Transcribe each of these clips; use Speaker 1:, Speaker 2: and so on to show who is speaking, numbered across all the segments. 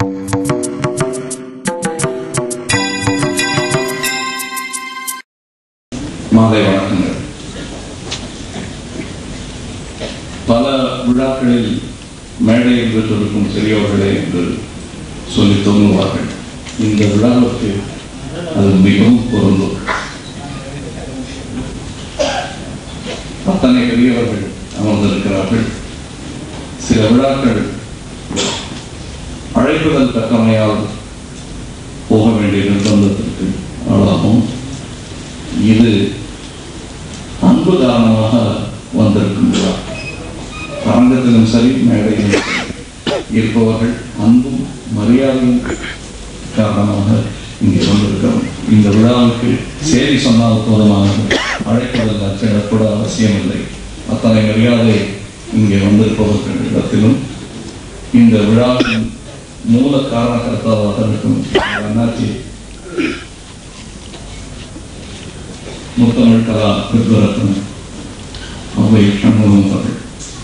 Speaker 1: மாலை வணக்கங்கள் பல விழாக்களில் மேடையில் பெற்றிருக்கும் பெரியவர்களே என்று சொல்லி தோன்றுவார்கள் இந்த விழாவுக்கு அது மிகவும் பொருந்தும் அத்தனை பெரியவர்கள் அமர்ந்திருக்கிறார்கள் சில விழாக்கள் அழைப்புதல் தக்கமையால் போக வேண்டிய நிர்பந்தத்திற்கு ஆளாகும் இது அன்பு காரணமாக வந்திருக்கும் விழா அரங்கத்திலும் சரி மேடையிலும் இருப்பவர்கள் அன்பும் மரியாதையும் காரணமாக இங்கே வந்திருக்கிறோம் இந்த விழாவுக்கு செய்தி சொன்னால் போதுமானது அழைப்பதில் அச்சிடக்கூட அவசியமில்லை அத்தனை மரியாதை இங்கே வந்திருப்பவர்கள் இடத்திலும் இந்த விழாவின் மூல காரணகர்த்தாவாக இருக்கும் அண்ணாச்சி முத்தமிழ் கலா வித்வரத்ன அவை சண்முகம் அவர்கள்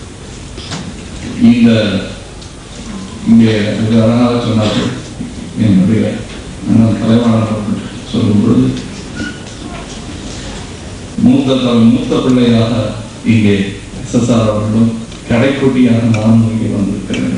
Speaker 1: இந்த இங்கே மிக அழகாக சொன்னார்கள் என்னுடைய அண்ணன் தலைவரான அவர்கள் சொல்லும் பொழுது மூத்த தலை மூத்த பிள்ளையாக இங்கே எஸ்எஸ்ஆர் அவர்களும் கடைக்குட்டியாக நானும் இங்கே வந்திருக்கிறேன்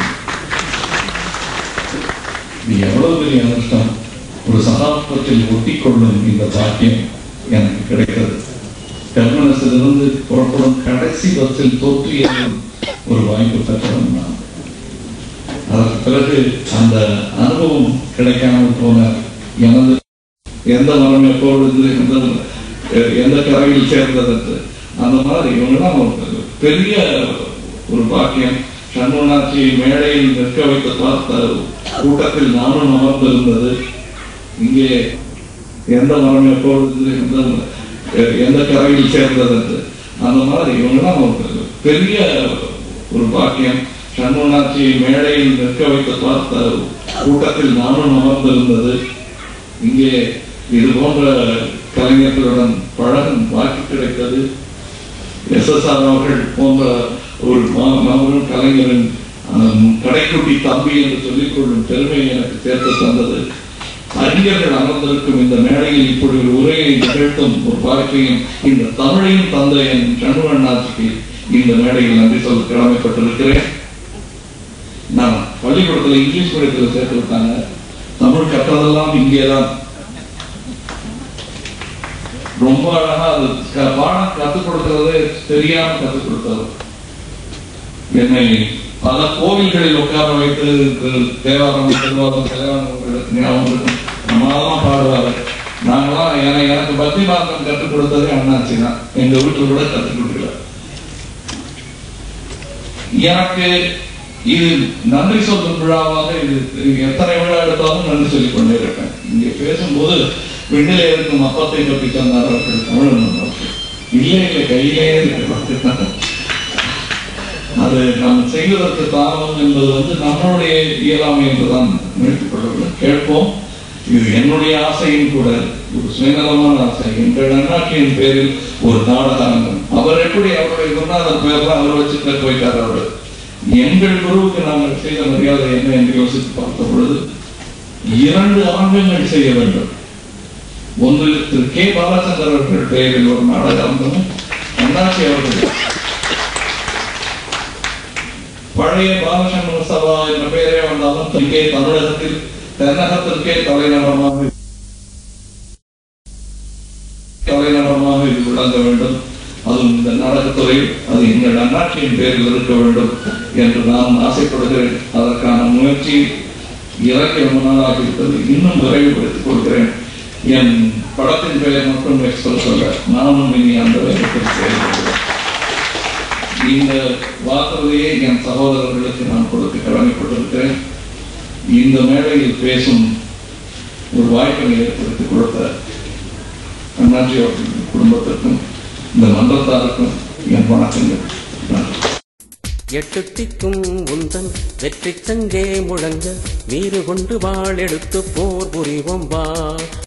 Speaker 1: இது எவ்வளவு பெரிய அதிர்ஷ்டம் ஒரு சகாப்தத்தில் ஒட்டிக்கொள்ளும் இந்த பாக்கியம் எனக்கு கிடைத்தது டெர்மினஸிலிருந்து புறப்படும் கடைசி பஸ்ஸில் தோற்றிய ஒரு வாய்ப்பு பெற்றவன் நான் அதற்கு பிறகு அந்த அனுபவம் கிடைக்காமல் போன எனது எந்த மரம் எப்பொழுது எந்த எந்த கரையில் சேர்ந்தது என்று அந்த மாதிரி இவங்கெல்லாம் ஒரு பெரிய ஒரு பாக்கியம் சண்முகநாச்சி மேடையில் நிற்க வைத்து பார்த்த கூட்டத்தில் நானும் அமர்ந்திருந்தது இங்கே எந்த மரம் எப்பொழுது எந்த எந்த கரையில் சேர்ந்தது என்று அந்த மாதிரி இவங்கெல்லாம் ஒரு பெரிய ஒரு பாக்கியம் சண்முகநாச்சி மேடையில் நிற்க வைத்து பார்த்த கூட்டத்தில் நானும் அமர்ந்திருந்தது இங்கே இது போன்ற கலைஞர்களுடன் பழகும் வாய்ப்பு கிடைத்தது எஸ்எஸ்ஆர் அவர்கள் போன்ற ஒரு மா- மாபெரும் கலைஞரின் அஹ், கடைக்குட்டி தம்பி என்று சொல்லிக் கொள்ளும் பெருமை எனக்கு சேர்த்து தந்தது அறிஞர்கள் அமர்ந்திருக்கும் இந்த மேடையில் இப்படி ஒரு உரையை நிகழ்த்தும் ஒரு வாய்ப்பையும் இந்த தமிழையும் தந்த என் சண்முகண்ணாச்சிக்கு இந்த மேடையில் நன்றி சொல்ல கடமைப்பட்டிருக்கிறேன் நான் பள்ளிக்கூடத்துல இங்கிலீஷ் மீடியத்தில் சேர்த்து விட்டாங்க தமிழ் கற்றதெல்லாம் இங்கேதான் ரொம்ப அழகா அது க- பாடம் கத்துக் கொடுக்கறதே தெரியாம கத்துக் கொடுத்தது என்னை பல கோவில்களில் உட்கார வைத்து திரு தேவாரம் திருவாரம் கல்யாணம் உங்களுக்கு ஞாபகம் இருக்கும் நம்மளாம் பாடுவாரு நாங்களாம் என- எனக்கு பக்தி மார்க்கம் கற்றுக் கொடுத்ததே அண்ணாச்சி தான் எங்க வீட்டுல கூட கற்றுக் கொடுக்கல எனக்கு இது நன்றி சொல்லும் விழாவாக இது இது எத்தனை விழா எடுத்தாலும் நன்றி சொல்லிக் கொண்டே இருப்பேன் இங்கே பேசும்போது விண்ணிலே இருக்கும் அப்பத்தை பற்றி சொன்னார் அவர்கள் தமிழன் அவர்கள் இல்லை இல்லை கையிலே இருக்கு அது நாம் செய்வதற்கு காரணம் என்பது வந்து நம்மளுடைய இயலாமை என்றுதான் நினைத்துக் கொள்ள வேண்டும். கேட்போம் இது என்னுடைய ஆசையும் கூட ஒரு சுயநலமான ஆசை எங்கள் அண்ணாட்சியின் பேரில் ஒரு நாடக அரங்கம் அவர் எப்படி அவருடைய குருநாதர் பேர்ல அவர் வச்சுட்டு போயிட்டார் அவரு எங்கள் குருவுக்கு நாங்கள் செய்த மரியாதை என்ன என்று யோசித்து பார்த்த பொழுது இரண்டு அரங்கங்கள் செய்ய வேண்டும் ஒன்று திரு கே பாலச்சந்தர் அவர்கள் பெயரில் ஒரு நாடக அரங்கமும் அண்ணாச்சி அவர்கள் பழைய பாலசண்முக சபா என்ற பெயரே வந்தாலும் இங்கே தமிழகத்தில் தென்னகத்திற்கே தலைநகரமாக தலைநகரமாக இது விளங்க வேண்டும் அதுவும் இந்த நாடகத்துறையில் அது எங்கள் அண்ணாட்சியின் பேரில் இருக்க வேண்டும் என்று நான் ஆசைப்படுகிறேன் அதற்கான முயற்சி இலக்கிய முன்னாளாக இருக்கிறது இன்னும் விரைவுபடுத்திக் கொள்கிறேன் என் படத்தின் பெயர் மட்டும் எக்ஸ்பிரஸ் சொல்ல நானும் இனி அந்த வேகத்தில் செயல்படுகிறேன் இந்த வாக்குறுதியை என் சகோதரர்களுக்கு நான் கொடுக்க கடமைப்பட்டிருக்கிறேன் இந்த மேடையில் பேசும் ஒரு வாய்ப்பினை ஏற்படுத்தி கொடுத்த அண்ணாச்சி அவர்கள் குடும்பத்திற்கும் இந்த மன்றத்தாருக்கும் என் வணக்கங்கள் நன்றி
Speaker 2: எட்டு திக்கும் உந்தன் வெற்றி சங்கே முழங்க வீறு கொண்டு வாழ் எடுத்து போர் புரிவோம் வா